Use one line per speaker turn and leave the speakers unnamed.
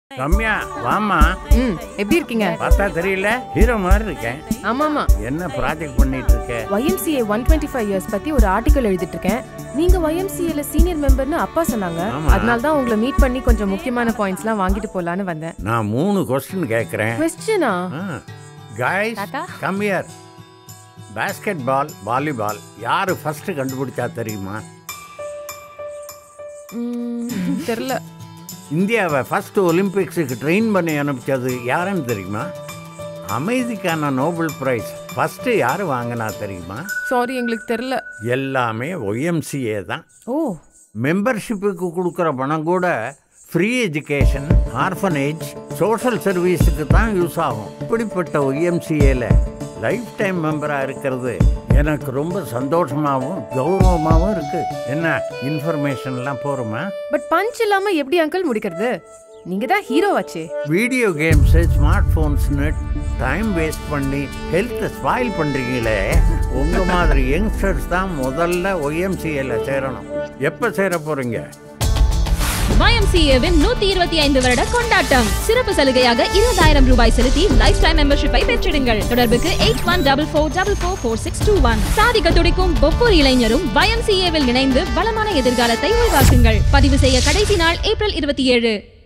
ரம்யா வாமா
ம் எப்படி இருக்கீங்க
பார்த்தா தெரியல ஹீரோ மாதிரி இருக்கேன்
ஆமாமா
என்ன ப்ராஜெக்ட் பண்ணிட்டு இருக்க
YMCA one twenty five years பத்தி ஒரு ஆர்டிக்கல் எழுதிட்டு இருக்கேன் நீங்க YMCA சீனியர் மெம்பர்னு அப்பா சொன்னாங்க
ஆமா.
அதனால தான் உங்களை மீட் பண்ணி கொஞ்சம் முக்கியமான பாயிண்ட்ஸ்லாம் வாங்கிட்டு போலான்னு வந்தேன்
நான் மூணு கொஸ்டின் கேட்குறேன்
கொஸ்டினா
காய்ஸ்
தாத்தா?
Come here basketball volleyball யாரு ஃபர்ஸ்ட் கண்டுபிடிச்சா தெரியுமா
தெரியல
இந்தியாவை ஃபர்ஸ்ட் ஒலிம்பிக்ஸுக்கு ட்ரெயின் பண்ணி அனுப்பிச்சது யாருன்னு தெரியுமா அமைதிக்கான நோபல் பிரைஸ் ஃபர்ஸ்ட் யார் வாங்கினா தெரியுமா
சாரி எங்களுக்கு தெரியல
எல்லாமே ஒய்எம்சிஏ தான்
ஓ
மெம்பர்ஷிப்புக்கு கொடுக்குற பணம் கூட ஃப்ரீ எஜுகேஷன் ஆர்ஃபனேஜ் சோஷியல் சர்வீஸுக்கு தான் யூஸ் ஆகும் இப்படிப்பட்ட ஒய்எம்சிஏல லைஃப் டைம் மெம்பராக இருக்கிறது எனக்கு ரொம்ப சந்தோஷமாகவும் கௌரவமாகவும் இருக்கு என்ன இன்ஃபர்மேஷன்லாம் போகிறோமா
பட் பஞ்ச் இல்லாம எப்படி அங்கிள் முடிக்கிறது நீங்க தான் ஹீரோ ஆச்சே
வீடியோ கேம்ஸு ஸ்மார்ட் ஃபோன்ஸ்னு டைம் வேஸ்ட் பண்ணி ஹெல்த்தை ஸ்பாயில் பண்ணுறீங்களே உங்கள் மாதிரி யங்ஸ்டர்ஸ் தான் முதல்ல ஒய்எம்சிஏல சேரணும் எப்போ சேர போகிறீங்க
YMCA-வின் நூத்தி இருபத்தி ஐந்து வருட கொண்டாட்டம் சிறப்பு சலுகையாக இருபதாயிரம் ரூபாய் செலுத்தி லைஃப் டைம் மெம்பர்ஷிப்பை பெற்றிடுங்கள் தொடர்புக்கு eight one double four double four four six two one சாதிக்க துடிக்கும் ஒவ்வொரு இளைஞரும் YMCA-வில் இணைந்து வளமான எதிர்காலத்தை உருவாக்குங்கள் பதிவு செய்ய கடைசி நாள் ஏப்ரல் இருபத்தி ஏழு